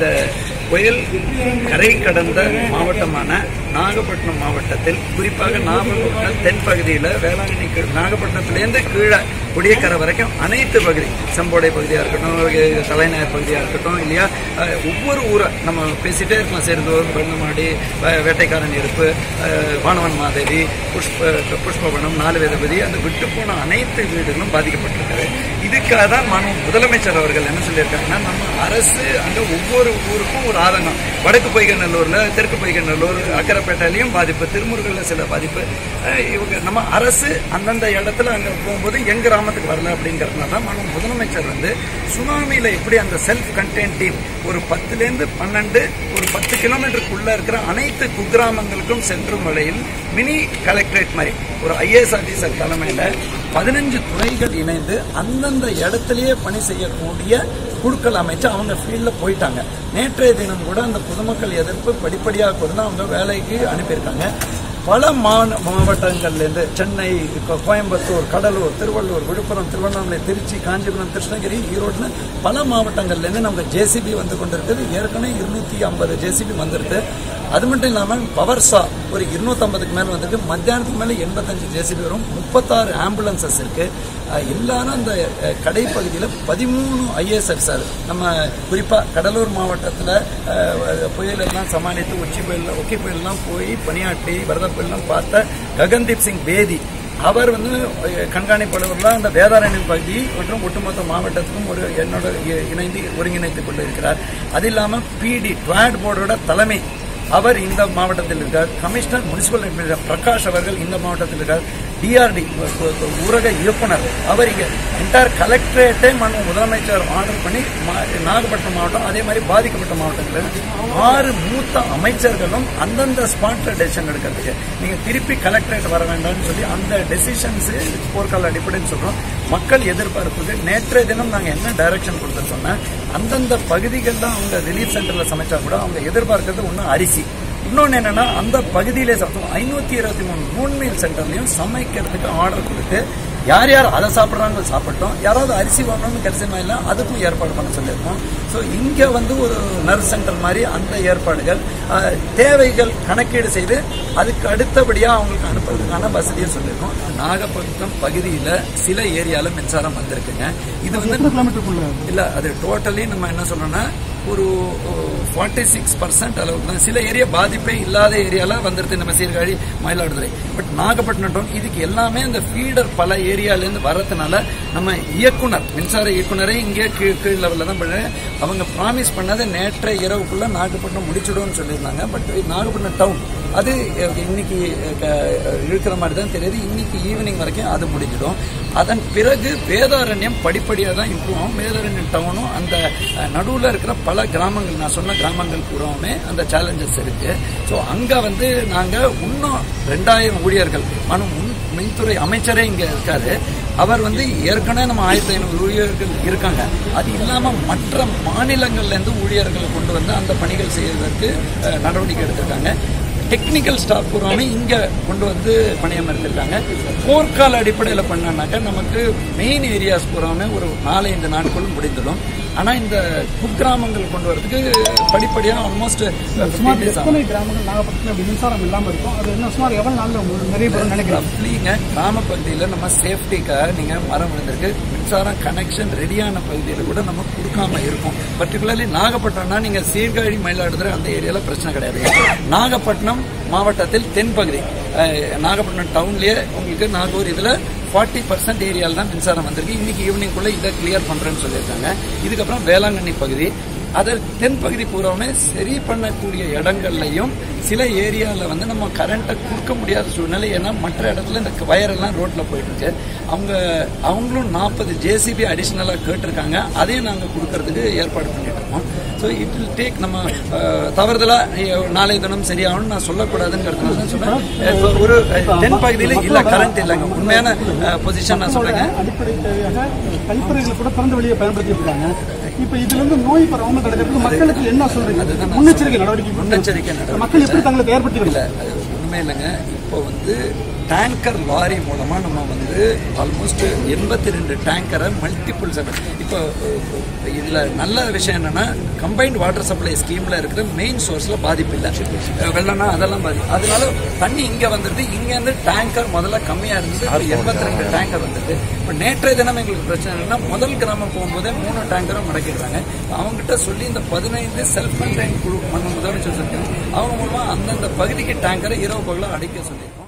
இந்த புயல் கரை கடந்த மாவட்டமான நாகப்பட்டினம் மாவட்டத்தில் குறிப்பாக நாகப்பட்டினம் தென் பகுதியில் வேளாங்கண்ணி கீழ் நாகப்பட்டினத்துலேருந்து கீழே குடியக்கரை வரைக்கும் அனைத்து பகுதி செம்போடை பகுதியாக இருக்கட்டும் தலைநகர் பகுதியாக இருக்கட்டும் இல்லையா அஹ், ஒவ்வொரு ஊரை நம்ம பேசிட்டே இருக்கலாம் சேர்ந்தோர் பெண்ணமாடி வ- வேட்டைக்காரன் இருப்பு அஹ், வானவன் மாதேவி புஷ்ப புஷ்பவனம் நாலு வேதபதி அந்த விட்டு போன அனைத்து வீடுகளும் பாதிக்கப்பட்டிருக்கிறது இதுக்காக தான் மனு முதலமைச்சர் அவர்கள் என்ன சொல்லியிருக்காங்கன்னா நம்ம அரசு அங்க ஒவ்வொரு ஊருக்கும் ஒரு ஆதங்கம் வடக்கு பொய்கநல்லூர்ல தெற்கு பொய்கநல்லூர் அக்கரைப்பேட்டையிலையும் பாதிப்பு திருமுருகல்ல சில பாதிப்பு அஹ் இவங்க நம்ம அரசு அந்தந்த இடத்துல அங்க போகும்போது எங்க கிராமத்துக்கு வரல அப்படிங்கறதுனால தான் மனு முதலமைச்சர் வந்து சுனாமியில எப்படி அந்த செல்ஃப் கண்டெய்ன் டீம் ஒரு பத்துலேருந்து பன்னெண்டு ஒரு பத்து கிலோமீட்டருக்குள்ள இருக்கிற அனைத்து குக்கிராமங்களுக்கும் சென்றும் வழியில் மினி கலெக்டரேட் மாதிரி ஒரு ஐஏஎஸ் ஆபீசர் தலைமையில பதினஞ்சு துறைகள் இணைந்து அந்தந்த இடத்திலேயே பணி செய்யக்கூடிய குழுக்கள் அமைச்சு அவங்க ஃபீல்டில் போயிட்டாங்க நேற்றைய தினம் கூட அந்த பொதுமக்கள் எதிர்ப்பு படிப்படியாக கொடுத்து அவங்க வேலைக்கு அனுப்பியிருக்காங்க பல மாந மாவட்டங்கள்லேருந்து சென்னை கோ- கோயம்புத்தூர் கடலூர் திருவள்ளூர் விழுப்புரம் திருவண்ணாமலை திருச்சி காஞ்சிபுரம் கிருஷ்ணகிரி ஈரோடுன்னு பல மாவட்டங்கள்லேருந்து நமக்கு ஜேசிபி வந்து கொண்டிருக்குது ஏற்கனவே இருநூத்தி ஐம்பது ஜேசிபி வந்துருக்கு அது மட்டும் இல்லாமல் பவர் சா ஒரு இருநூத்தம்பதுக்கு மேலே வந்திருக்கு மத்தியானத்துக்கு மேலே எண்பத்தஞ்சு ஜேசிபி வரும் முப்பத்தாறு ஆம்புலன்சஸ் இருக்கு அஹ் எல்லாரும் அந்த அஹ், கடைப்பகுதியில் பதிமூணு ஐஏஎஸ் ஆஃபீஸர் நம்ம குறிப்பாக கடலூர் மாவட்டத்தில் புயல் எல்லாம் சமாளித்து உச்சி புயல் ஒக்கி புயல்லாம் போய் பணியாற்றி வரத புயல்லாம் பார்த்த ககன்தீப் சிங் பேதி அவர் வந்து அஹ், கண்காணிப்பாளர்ல அந்த வேதாரண்யம் பகுதி மற்றும் ஒட்டுமொத்த மாவட்டத்துக்கும் ஒரு என்னோட இ- இணைந்து ஒருங்கிணைத்துக் கொண்டிருக்கிறார் அது இல்லாமல் பிடி ட்வாட் போர்டோட தலைமை அவர் இந்த மாவட்டத்தில் இருக்கார் கமிஷனர் முனிசிபல் அட்மினிஸ்ட்ரேஷன் பிரகாஷ் அவர்கள் இந்த மாவட்டத்தில் இருக்கார் டிஆர்டி ஊரக இயக்குனர் அவர் இங்க என்டையர் கலெக்டரேட்டே மனு முதலமைச்சர் ஆர்டர் பண்ணி மா- நாகப்பட்டினம் மாவட்டம் அதே மாதிரி பாதிக்கப்பட்ட மாவட்டங்களில் ஆறு மூத்த அமைச்சர்களும் அந்தந்த ஸ்பாட்ல டெசிஷன் எடுக்கிறதுக்கு நீங்க திருப்பி கலெக்டரேட் வர வேண்டாம்னு சொல்லி அந்த டெசிஷன்ஸ் போர்க்கால அடிப்படைன்னு சொல்றோம் மக்கள் எதிர்பார்ப்புக்கு நேற்றைய தினம் நாங்க என்ன டைரக்ஷன் கொடுத்த சொன்னா அந்தந்த பகுதிகளில் அவங்க ரிலீஃப் சென்டர்ல சமைச்சா கூட அவங்க எதிர்பார்க்கறது ஒன்றும் அரிசி இன்னொன்று என்னன்னா அந்த பகுதியிலே சாப்பிட்டோம் ஐநூத்தி இருபத்தி மூணு மூணு மீல் சென்டர்லையும் சமைக்கிறதுக்கு ஆர்டர் கொடுத்து யார் யார் அதை சாப்பிட்றாங்க சாப்பிட்டோம் யாராவது அரிசி வாங்கணும்னு கிடைச்சமா இல்லை அதுக்கும் ஏற்பாடு பண்ண சொல்லியிருக்கோம் ஸோ இங்கே வந்து ஒரு நர்ஸ் சென்டர் மாதிரி அந்த ஏற்பாடுகள் அஹ், தேவைகள் கணக்கீடு செய்து அதுக்கு அடுத்தபடியாக அவங்களுக்கு அனுப்புறதுக்கான வசதியை சொல்லியிருக்கோம் நாகப்பட்டினம் பகுதியில் சில ஏரியாவில் மின்சாரம் வந்திருக்குங்க இது வந்து கிலோமீட்டருக்குள்ள இல்ல அது டோட்டலி நம்ம என்ன சொல்றோம்னா ஒரு ஃபார்ட்டி சிக்ஸ் பர்சன்ட் அளவுக்கு தான் சில ஏரியா பாதிப்பே இல்லாத ஏரியால வந்துருது நம்ம சீர்காழி மயிலாடுதுறை பட் நாகப்பட்டினம் town இதுக்கு எல்லாமே இந்த ஃபீடர் பல ஏரியால இருந்து வரதுனால நம்ம இயக்குனர் மின்சார இயக்குனரே இங்கே கீழ் கீழ் லெவலில் தான் பண்ண அவங்க ப்ராமிஸ் பண்ணதை நேற்றைய இரவுக்குள்ள நாகப்பட்டினம் முடிச்சிடும்னு சொல்லியிருந்தாங்க பட் நாகப்பட்டினம் டவுன் அது அஹ், இன்னைக்கு அஹ், இழுக்கிற மாதிரி தான் தெரியுது இன்னைக்கு ஈவினிங் வரைக்கும் அது முடிஞ்சிடும் அதன் பிறகு வேதாரண்யம் படிப்படியாக தான் இம்ப்ரூவ் ஆகும் வேதாரண்யம் டவுனும் அந்த நடுவில் இருக்கிற பல கிராமங்கள் நான் சொன்ன கிராமங்கள் பூராவுமே அந்த சேலஞ்சஸ் இருக்கு ஸோ அங்கே வந்து நாங்கள் இன்னும் ரெண்டாயிரம் ஊழியர்கள் மனு முன் மின்துறை அமைச்சரே இங்கே இருக்காரு அவர் வந்து ஏற்கனவே நம்ம ஆயிரத்தி ஐநூறு ஊழியர்கள் இருக்காங்க அது இல்லாமல் மற்ற மாநிலங்கள்லேருந்து ஊழியர்கள் கொண்டு வந்து அந்த பணிகள் செய்வதற்கு அஹ், நடவடிக்கை எடுத்திருக்காங்க டெக்னிக்கல் ஸ்டாஃப் பூராமே இங்கே கொண்டு வந்து பணியமர்த்திருக்காங்க போர்க்கால அடிப்படையில் பண்ணானாக்க நமக்கு மெயின் ஏரியாஸ் பூராமே ஒரு நாலஞ்சு நாட்களும் முடிந்துடும் ஆனால் இந்த குக்கிராமங்கள் கொண்டு வரதுக்கு படிப்படியாக ஆல்மோஸ்ட் சுமார் எத்தனை கிராமங்கள் நாகப்பட்டினம் அப்படி மின்சாரம் இல்லாம இருக்கும் அது இன்னும் சுமார் எவ்வளவு நாள்ல உங்களுக்கு நிறைய பேர் நினைக்கிறேன் ரஃப்லிங்க கிராம பகுதியில் நம்ம சேஃப்டிக்காக நீங்கள் மரம் விழுந்திருக்கு மின்சாரம் கனெக்ஷன் ரெடியான பகுதியில் கூட நம்ம கொடுக்காம இருக்கும் பர்டிகுலர்லி நாகப்பட்டினம்னா நீங்கள் சீர்காழி மயிலாடுதுறை அந்த ஏரியாவில் பிரச்சனை கிடையாது நாகப்பட்டினம் மாவட்டத்தில் தென்பகுதி அஹ், நாகப்பட்டினம் டவுன்லயே உங்களுக்கு நாகூர் இதில் ஃபார்ட்டி பர்சன்ட் ஏரியாவில் தான் மின்சாரம் வந்திருக்கு இன்னைக்கு ஈவினிங்குள்ள இதை கிளியர் பண்றேன்னு சொல்லியிருக்காங்க இதுக்கப்புறம் வேளாங்கண்ணி பகுதி அதை தென்பகுதி பூராவுமே சரி பண்ணக்கூடிய இடங்கள்லையும் சில ஏரியாவில் வந்து நம்ம கரண்ட்டை கொடுக்க முடியாத சூழ்நிலை ஏன்னா மற்ற இடத்துல இந்த வயரெல்லாம் ரோட்டில் போயிட்டு இருக்கு அவங்க அவங்களும் நாற்பது ஜேசிபி அடிஷ்னலாக கேட்டிருக்காங்க அதையும் நாங்கள் கொடுக்கறதுக்கு ஏற்பாடு பண்ணிட்டு இருக்கோம் ஸோ இட் வில் டேக் நம்ம தவறுதலாக நாளை தினம் சரியாகணும்னு நான் சொல்லக்கூடாதுங்கிறதுனால தான் சொல்றேன் இப்போ ஒரு தென் பகுதியில் இல்லை கரண்ட் இல்லைங்க உண்மையான பொசிஷன் நான் சொல்றேங்க அடிப்படை தேவையாக கழிப்பறைகளை கூட திறந்த வெளியே பயன்படுத்திட்டு இருக்காங்க இப்ப இதுல இருந்து நோய் பரவாம தடுக்கிறதுக்கு மக்களுக்கு என்ன சொல்றீங்க முன்னெச்சரிக்கை நடவடிக்கை முன்னெச்சரிக்கை நடவடிக்கை. மக்கள் எப்படி தங்களை தயார்படுத்திக்கல இல்ல அது உண்மை இல்லைங்க இப்போ வந்து டேங்கர் லாரி மூலமா நம்ம வந்து ஆல்மோஸ்ட் எண்பத்தி ரெண்டு டேங்கரை மல்டிபிள் சென்டர் இப்போ இப்போ இதுல நல்ல விஷயம் என்னன்னா கம்பைன்ட் வாட்டர் சப்ளை ஸ்கீம்ல இருக்கிற மெயின் சோர்ஸ்ல பாதிப்பு இல்லை வெள்ளம்னா அதெல்லாம் பாதிப்பு அதனால தண்ணி இங்க வந்துருது இங்க இருந்து டேங்கர் முதல்ல கம்மியா இருந்தது எண்பத்தி ரெண்டு டேங்கர் வந்தது இப்போ நேற்றைய தினம் எங்களுக்கு பிரச்சனை என்னன்னா முதல் கிராமம் போகும்போதே மூணு டேங்கரும் முடக்கிடுறாங்க அவங்ககிட்ட சொல்லி இந்த பதினைந்து செல்ஃப் கண்டெயின் குழு நம்ம முதலமைச்சர் சொல்லியிருக்காங்க அவங்க மூலமா அந்தந்த பகுதிக்கு டேங்கரை இரவு பகல அடைக்க சொல்லி